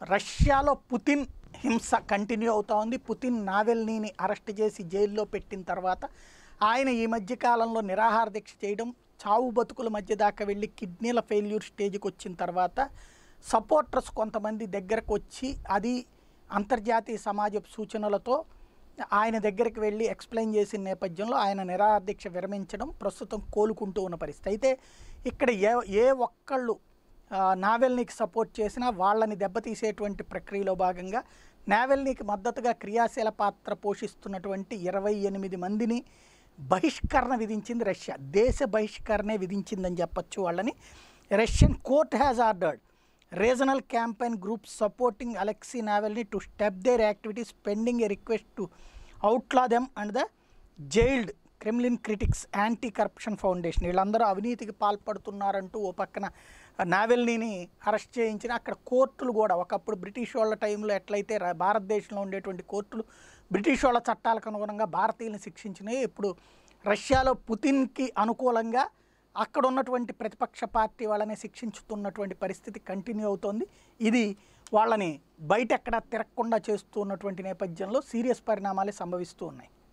రష్యాలో పుతిన్ హింస కంటిన్యూ అవుతా ఉంది పుతిన్ నావెల్నీని అరెస్ట్ చేసి జైల్లో పెట్టిన తర్వాత ఆయన ఈ మధ్య కాలంలో నిరాహార దీక్ష చేయడం చావు బతుకుల మధ్య దాకా వెళ్ళి కిడ్నీల ఫెయిల్యూర్ స్టేజ్కి వచ్చిన తర్వాత సపోర్టర్స్ కొంతమంది దగ్గరకు వచ్చి అది అంతర్జాతీయ సమాజపు సూచనలతో ఆయన దగ్గరికి వెళ్ళి ఎక్స్ప్లెయిన్ చేసిన నేపథ్యంలో ఆయన నిరాహార దీక్ష విరమించడం ప్రస్తుతం కోలుకుంటూ ఉన్న పరిస్థితి అయితే ఇక్కడ ఏ ఏ ఒక్కళ్ళు ఆ, నావెల్నీకి సపోర్ట్ చేసినా వాళ్ళని దెబ్బతీసేటువంటి ప్రక్రియలో భాగంగా నావెల్నీకి మద్దతుగా క్రియాశీల పాత్ర పోషిస్తున్నటువంటి ఇరవై ఎనిమిది మందిని బహిష్కరణ విధించింది రష్యా దేశ బహిష్కరణే విధించిందని చెప్పొచ్చు వాళ్ళని Russian court has ordered regional campaign group supporting Alexei Navalny to step their activities pending a request to outlaw them and the jailed Kremlin critics anti corruption foundation వీళ్ళందరూ అవినీతికి పాల్పడుతున్నారంటూ ఓ పక్కన నావెల్నీని అరెస్ట్ చేయించిన అక్కడ కోర్టులు కూడా ఒకప్పుడు బ్రిటిష్ వాళ్ళ టైంలో ఎట్లయితే రా- భారతదేశంలో ఉండేటువంటి కోర్టులు బ్రిటిష్ వాళ్ళ చట్టాలకు అనుగుణంగా భారతీయులను శిక్షించినాయి ఇప్పుడు రష్యాలో పుతిన్కి అనుకూలంగా అక్కడ ఉన్నటువంటి ప్రతిపక్ష పార్టీ వాళ్ళని శిక్షించుతున్నటువంటి పరిస్థితి కంటిన్యూ అవుతోంది ఇది వాళ్ళని బయట ఎక్కడ తిరగకుండా చేస్తూ ఉన్నటువంటి నేపథ్యంలో సీరియస్ పరిణామాలే సంభవిస్తూ ఉన్నాయి